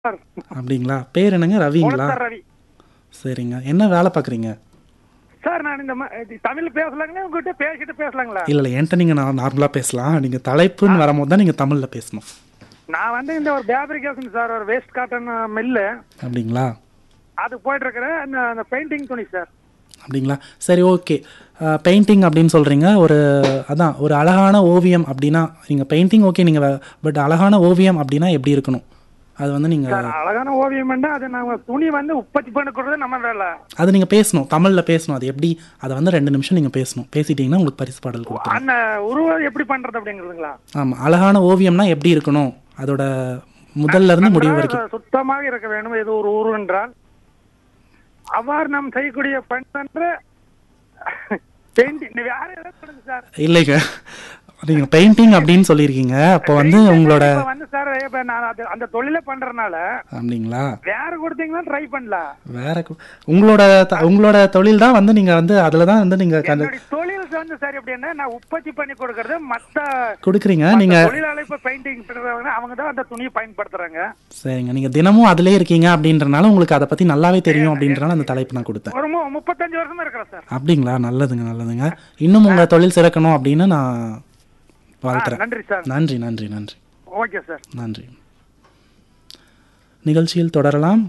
sir அப்படிங்களா பேர் என்னங்க ரவிங்களா குளத்தர் ரவி சரிங்க என்ன வேலை பார்க்குறீங்க சார் நான் இந்த ம- இது தமிழ் பேசலாங்களா உங்ககிட்ட பேசிட்டு பேசலாங்களா இல்லை இல்லை என்கிட்ட நீங்கள் நான் நார்மலாக பேசலாம் நீங்கள் தலைப்புன்னு வரும்போது தான் நீங்கள் தமிழில் பேசணும் நான் வந்து இந்த ஒரு ஃபேப்ரிகேஷன் சார் ஒரு வேஸ்ட் காட்டன் மில்லு அப்படிங்களா அது போயிட்டு இருக்கிறேன் அந்த அந்த பெயிண்டிங் துணி சார் அப்படிங்களா சரி ஓகே பெயிண்டிங் அப்படின்னு சொல்கிறீங்க ஒரு அதான் ஒரு அழகான ஓவியம் அப்படின்னா நீங்கள் பெயிண்டிங் ஓகே நீங்கள் பட் அழகான ஓவியம் அப்படின்னா எப்படி இருக்கணும் அது வந்து நீங்கள் சார் அழகான ஓவியம் அது நாங்க துணி வந்து உற்பத்தி பண்ணி கொடுறது நம்ம வேலை அது நீங்கள் பேசணும் தமிழில் பேசணும் அது எப்படி அதை வந்து ரெண்டு நிமிஷம் நீங்கள் பேசணும் பேசிட்டீங்கன்னா உங்களுக்கு பரிசு பாடல் கொடுத்துருவோம் அந்த உருவம் எப்படி பண்றது அப்படிங்கிறதுங்களா ஆமாம் அழகான ஓவியம்னா எப்படி இருக்கணும் அதோட முதல்ல இருந்து முடிவு வரைக்கும் அது சுத்தமாக இருக்க வேண்டும் இது ஒரு ஊர் என்றால் அவ்வாறு நாம் செய்யக்கூடிய பண் என்ற பெயிண்டிங் வேற ஏதாவது சொல்லுங்க சார் இல்லைங்க நீங்கள் பெயிண்டிங் அப்படின்னு சொல்லியிருக்கீங்க அப்போ வந்து உங்களோட இப்ப வந்து சார் இப்ப நான் அது- அந்த தொழில பண்றதுனால அப்படிங்களா வேற கொடுத்தீங்கன்னா ட்ரை பண்ணலாம் வேற கு- உங்களோட த- உங்களோட தொழில் தான் வந்து நீங்கள் வந்து அதில் தான் வந்து நீங்கள் கண்டு என்னுடைய தொழில் வந்து சார் எப்படின்னா நான் உற்பத்தி பண்ணி கொடுக்கறது மத்த கொடுக்குறீங்க மத்த நீங்கள் தொழிலாளர் இப்ப பெயிண்டிங் பண்றவங்க அவங்க தான் அந்த துணியை பயன்படுத்துறாங்க சரிங்க நீங்கள் தினமும் அதிலே இருக்கீங்க அப்படின்றனால உங்களுக்கு அதை பற்றி நல்லாவே தெரியும் அப்படின்றனால அந்த தலைப்பு நான் கொடுத்தேன் ஒரு மு- முப்பத்தஞ்சு வருஷமா இருக்கிறேன் சார் அப்படிங்களா நல்லதுங்க நல்லதுங்க இன்னும் உங்கள் தொழில் சிறக்கணும் அப்படின்னு நான் வாழ்த்துறேன் நன்றி சார் நன்றி நன்றி நன்றி ஓகே சார் நன்றி நிகழ்ச்சியில் தொடரலாம்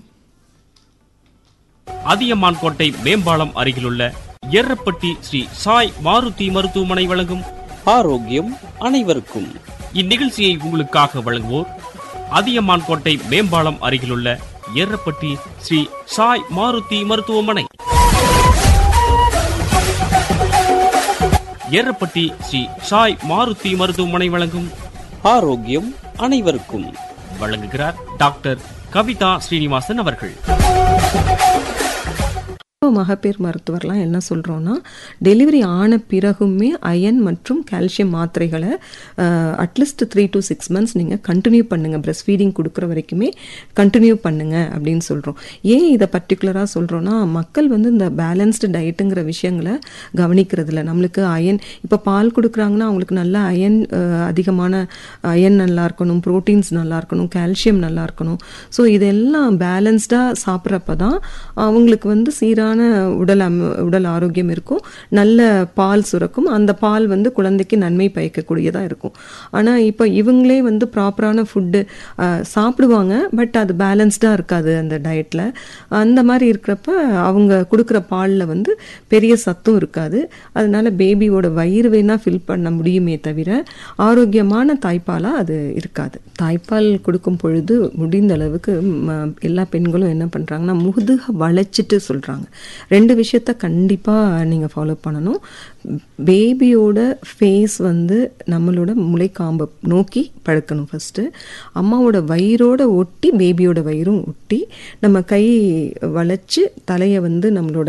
அதியமான் கோட்டை மேம்பாலம் அருகிலுள்ள எர்ரப்பட்டி ஸ்ரீ சாய் மாருதி மருத்துவமனை வழங்கும் ஆரோக்கியம் அனைவருக்கும் இந்நிகழ்ச்சியை உங்களுக்காக வழங்குவோர் அதியமான் கோட்டை மேம்பாலம் அருகிலுள்ள எர்ரப்பட்டி ஸ்ரீ சாய் மாருதி மருத்துவமனை எர்ரப்பட்டி ஸ்ரீ சாய் மாருதி மருத்துவமனை வழங்கும் ஆரோக்கியம் அனைவருக்கும் வழங்குகிறார் டாக்டர் கவிதா ஸ்ரீனிவாசன் அவர்கள் இப்போ மகப்பேறு மருத்துவர்லாம் என்ன சொல்கிறோன்னா டெலிவரி ஆன பிறகுமே அயன் மற்றும் கால்சியம் மாத்திரைகளை at least three to six months நீங்கள் கண்டினியூ பண்ணுங்கள் பிரஸ்ட் ஃபீடிங் கொடுக்குற வரைக்குமே கண்டினியூ பண்ணுங்க அப்படின்னு சொல்கிறோம் ஏன் இதை பர்டிகுலராக சொல்கிறோன்னா மக்கள் வந்து இந்த பேலன்ஸ்டு டயட்டுங்கிற விஷயங்களை கவனிக்கிறதில்ல நம்மளுக்கு அயன் இப்போ பால் கொடுக்குறாங்கன்னா அவங்களுக்கு நல்ல அயன் அதிகமான அயன் நல்லா இருக்கணும் ப்ரோட்டீன்ஸ் நல்லா இருக்கணும் கால்சியம் நல்லா இருக்கணும் ஸோ இதெல்லாம் பேலன்ஸ்டாக சாப்பிட்றப்ப தான் அவங்களுக்கு வந்து சீரான உடல் அம் உடல் ஆரோக்கியம் இருக்கும் நல்ல பால் சுரக்கும் அந்த பால் வந்து குழந்தைக்கு நன்மை பயக்கக்கூடியதாக இருக்கும் ஆனால் இப்போ இவங்களே வந்து ப்ராப்பரான ஃபுட்டு சாப்பிடுவாங்க பட் அது பேலன்ஸ்டாக இருக்காது அந்த டயட்டில் அந்த மாதிரி இருக்கிறப்ப அவங்க கொடுக்குற பாலில் வந்து பெரிய சத்தும் இருக்காது அதனால பேபியோட வயிறு வேணா ஃபில் பண்ண முடியுமே தவிர ஆரோக்கியமான தாய்ப்பாலாக அது இருக்காது தாய்ப்பால் கொடுக்கும் பொழுது முடிந்த அளவுக்கு ம, எல்லா பெண்களும் என்ன பண்ணுறாங்கன்னா முதுக வளைச்சிட்டு சொல்கிறாங்க ரெண்டு விஷயத்த கண்டிப்பாக நீங்கள் ஃபாலோ பண்ணணும் பேபியோட ஃபேஸ் வந்து நம்மளோட முளைக்காம்பை நோக்கி படுக்கணும் ஃபஸ்ட்டு அம்மாவோட வயிறோட ஒட்டி பேபியோட வயிறும் ஒட்டி நம்ம கை வளைச்சு தலையை வந்து நம்மளோட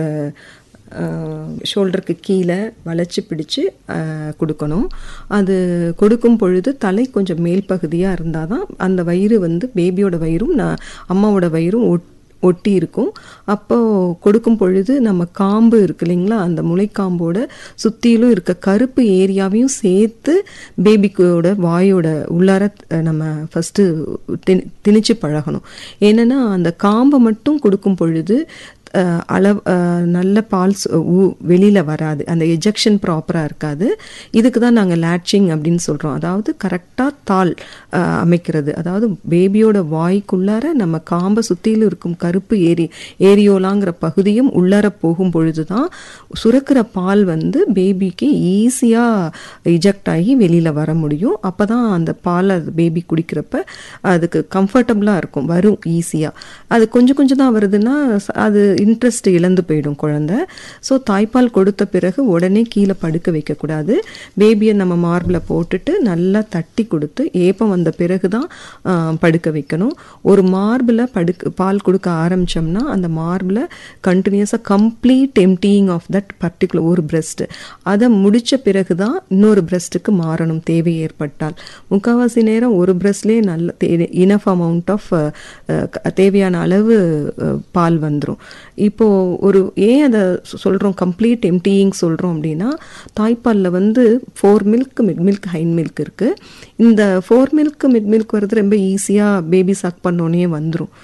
ஷோல்டருக்கு கீழே வளைச்சி பிடிச்சு அஹ், கொடுக்கணும் அது கொடுக்கும் பொழுது தலை கொஞ்சம் மேல் பகுதியாக இருந்தால் தான் அந்த வயிறு வந்து பேபியோட வயிறும் நான் அம்மாவோட வயிறும் ஒட் ஒட்டி இருக்கும் அப்போ கொடுக்கும் பொழுது நம்ம காம்பு இருக்கு இல்லைங்களா அந்த முளைக்காம்போட சுற்றிலும் இருக்க கருப்பு ஏரியாவையும் சேர்த்து பேபிக்கோட வாயோட உள்ளார அஹ், நம்ம ஃபஸ்ட்டு திணி திணிச்சு பழகணும் ஏன்னா அந்த காம்பை மட்டும் கொடுக்கும் பொழுது அஹ், அளவு அஹ், நல்ல பால் சு- ஊ- வெளியில வராது அந்த எஜெக்ஷன் ப்ராப்பராக இருக்காது இதுக்கு தான் நாங்கள் லேட்சிங் அப்படின்னு சொல்கிறோம் அதாவது கரெக்டாக தாள் அஹ், அமைக்கிறது அதாவது பேபியோட வாய்க்குள்ளார நம்ம காம்பை சுற்றிலும் இருக்கும் கருப்பு ஏரி ஏரியோலாங்கிற பகுதியும் உள்ளார போகும் பொழுது தான் சுரக்கிற பால் வந்து பேபிக்கு ஈஸியாக இஜெக்ட் ஆகி வெளியில் வர முடியும் அப்போ தான் அந்த பால் அது பேபி குடிக்கிறப்ப அதுக்கு கம்ஃபர்டபுளாக இருக்கும் வரும் ஈஸியாக அது கொஞ்சம் கொஞ்சம் தான் வருதுன்னா ச- அது இன்ட்ரெஸ்ட் இழந்து போயிடும் குழந்தை ஸோ தாய்ப்பால் கொடுத்த பிறகு உடனே கீழே படுக்க வைக்கக்கூடாது பேபியை நம்ம மார்பில் போட்டுட்டு நல்லா தட்டி கொடுத்து ஏப்பம் வந்த பிறகு தான் படுக்க வைக்கணும் ஒரு மார்பில் படுக்க பால் கொடுக்க ஆரம்பிச்சோம்னா அந்த மார்பில் கண்டினியூஸாக complete emptying of that particular ஒரு பிரஸ்ட் அதை முடிச்ச பிறகு தான் இன்னொரு பிரஸ்ட்டுக்கு மாறணும் தேவை ஏற்பட்டால் முக்கால்வாசி நேரம் ஒரு பிரஸ்ட்லேயே நல்ல இனஃப் அமௌண்ட் ஆஃப் தேவையான அளவு அஹ், பால் வந்துடும் இப்போது ஒரு ஏன் அதை சொல்கிறோம் கம்ப்ளீட் எம்டியிங் சொல்கிறோம் அப்படின்னா தாய்ப்பாலில் வந்து fore milk mid milk hind milk இருக்குது இந்த ஃபோர் மில்க் மிட் மில்க் வர்றது ரொம்ப ஈஸியாக பேபி சக் பண்ணோன்னே வந்துடும்